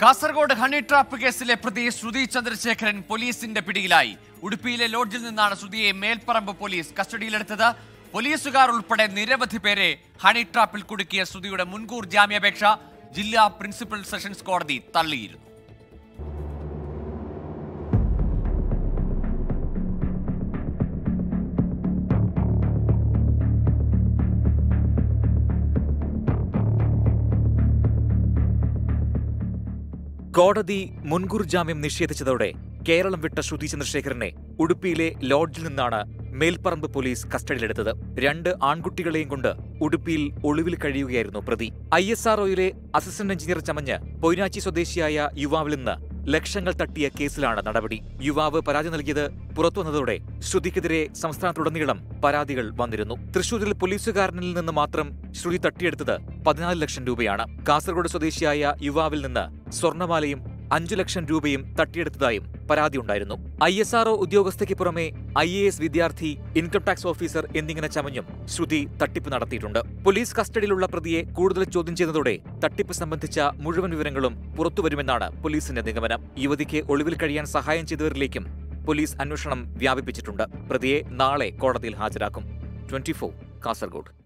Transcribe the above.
Kasaragod honey trap കേസിലെ പ്രതി ശ്രുതി ചന്ദ്രശേഖരൻ പോലീസിന്റെ പിടിയിലായി ഉടുപ്പിയിലെ ലോഡ്ജിൽ നിന്നാണ് ശ്രുതിയെ മേൽപ്പറമ്പ് പോലീസ് കസ്റ്റഡിയിലെടുത്തത് പോലീസുകാർ ഉൾപ്പെടെ നിരവധി പേരെ ഹണി ട്രാപ്പിൽ കുടുക്കിയ ശ്രുതിയുടെ മുൻകൂർ ജാമ്യാപേക്ഷ ജില്ലാ പ്രിൻസിപ്പൽ സെഷൻസ് കോടതി തള്ളിയിരുന്നു കോടതി മുൻകൂർ ജാമ്യം നിഷേധിച്ചതോടെ കേരളം വിട്ട ശ്രുതി ചന്ദ്രശേഖരനെ ഉടുപ്പിയിലെ ലോഡ്ജിൽ നിന്നാണ് മേൽപ്പറമ്പ് പോലീസ് കസ്റ്റഡിയിലെടുത്തത് രണ്ട് ആൺകുട്ടികളെയും കൊണ്ട് ഉടുപ്പിയിൽ ഒളിവിൽ കഴിയുകയായിരുന്നു പ്രതി ഐ എസ് ആർഒയിലെ അസിസ്റ്റന്റ് എഞ്ചിനീയർ ചമഞ്ഞ് പൊയ്നാച്ചി സ്വദേശിയായ യുവാവിൽ നിന്ന് ലക്ഷങ്ങൾ തട്ടിയ കേസിലാണ് നടപടി യുവാവ് പരാതി നൽകിയത് പുറത്തുവന്നതോടെ ശ്രുതിക്കെതിരെ സംസ്ഥാനത്തുടനീളം പരാതികൾ വന്നിരുന്നു തൃശൂരിൽ പോലീസുകാരനിൽ നിന്ന് മാത്രം ശ്രുതി തട്ടിയെടുത്തത് പതിനാല് ലക്ഷം രൂപയാണ് കാസർഗോഡ് സ്വദേശിയായ യുവാവിൽ നിന്ന് സ്വർണമാലയും അഞ്ചു ലക്ഷം രൂപയും തട്ടിയെടുത്തതായും പരാതിയുണ്ടായിരുന്നു ഐ എസ് ആർഒ ഉദ്യോഗസ്ഥയ്ക്ക് പുറമെ ഐ എ എസ് വിദ്യാർത്ഥി ഇൻകം ടാക്സ് ഓഫീസർ എന്നിങ്ങനെ ചമഞ്ഞും ശ്രുതി തട്ടിപ്പ് നടത്തിയിട്ടുണ്ട് പോലീസ് കസ്റ്റഡിയിലുള്ള പ്രതിയെ കൂടുതൽ ചോദ്യം ചെയ്തതോടെ തട്ടിപ്പ് സംബന്ധിച്ച മുഴുവൻ വിവരങ്ങളും പുറത്തുവരുമെന്നാണ് പോലീസിന്റെ നിഗമനം യുവതിക്ക് ഒളിവിൽ കഴിയാൻ സഹായം ചെയ്തവരിലേക്കും പോലീസ് അന്വേഷണം വ്യാപിപ്പിച്ചിട്ടുണ്ട് പ്രതിയെ നാളെ കോടതിയിൽ ഹാജരാക്കും ട്വന്റി കാസർഗോഡ്